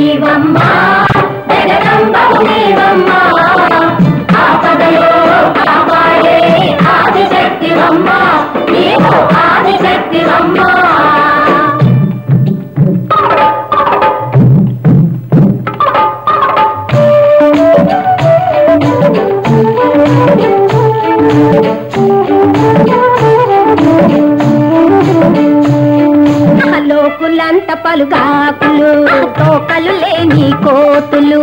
నీవమ్మా జగదంబవు నీవమ్మా ఆపదలో కాపాడే ఆదిశక్తివమ్మా నీవు ఆదిశక్తివమ్మా లోకులంత పలుగాకులు తోకలు లేని కోతులు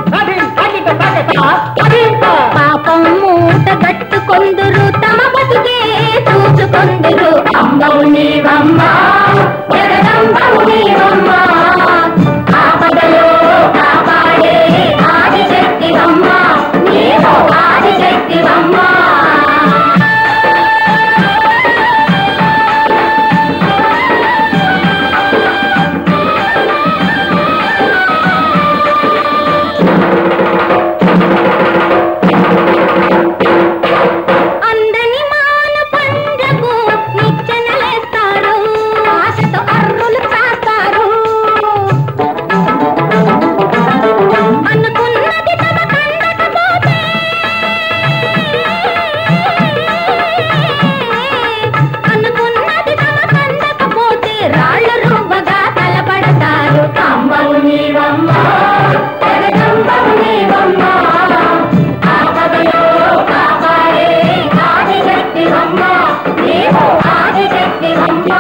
పాపం మూట గట్టుకొందురు తమ బతుకే చూచుకొందురు అంబవు నీవమ్మా జగదంబవు నీవమ్మా ఆపదలో కాపాడే ఆదిశక్తివమ్మా నీవు ఆదిశక్తివమ్మా అందని మాన పండకు నిచ్చెనలేస్తారు ఆశతో అర్రులు చాస్తారు అనుకున్నది తమ కందకపోతే అనుకున్నది తమ కందకపోతే రాళ్ళ రువ్వగా తలపడతారు అంబవు నీవమ్మా జగదంబవు నీవమ్మా ఆపదలో కాపాడే ఆదిశక్తివమ్మా నీవు ఆదిశక్తివమ్మా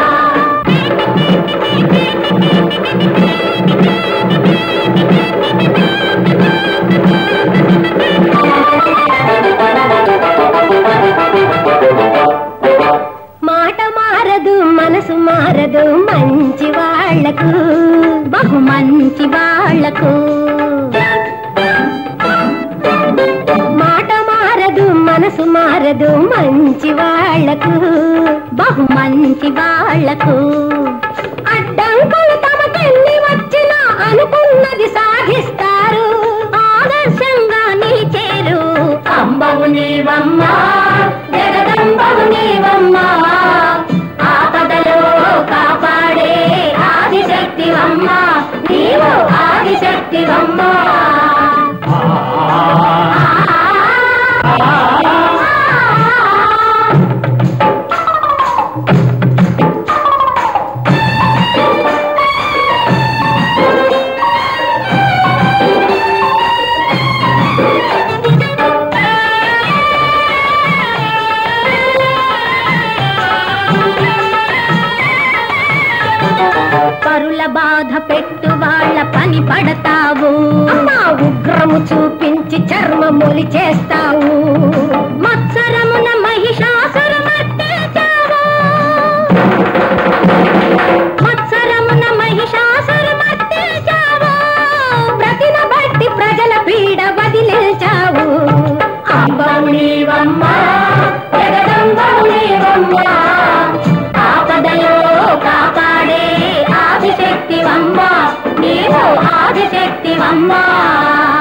మాట మారదు మనసు మారదు మంచి వాళ్లకు బహు మంచి వాళ్లకు మాట మారదు మనసు మారదు మంచి వాళ్లకు బహు మంచి వాళ్లకు అడ్డంకులు తమకెన్ని వచ్చినా అనుకున్నది సాధిస్తారు ఆదర్శంగా నిలిచేరు అంబవు నీవమ్మా జగదంబవు నీవమ్మా ఆపదలో కాపాడే ఆదిశక్తివమ్మా నీవు ఆదిశక్తివమ్మా పరుల బాధ పెట్టు వాళ్ళ పని పడతావు అమ్మా ఉగ్రము చూపించి చర్మములి చేస్తావు మత్సరమున మహిషాసుర మర్దించావు మత్సరమున మహిషాసుర మర్దించావు ప్రతిన బట్టి ప్రజల పీడ వదిలించావు అంబవు నీవమ్మా జగదంబవు నీవమ్మా ఆపదలో కాపాడే ఆదిశక్తివమ్మా నీవు ఆదిశక్తివమ్మా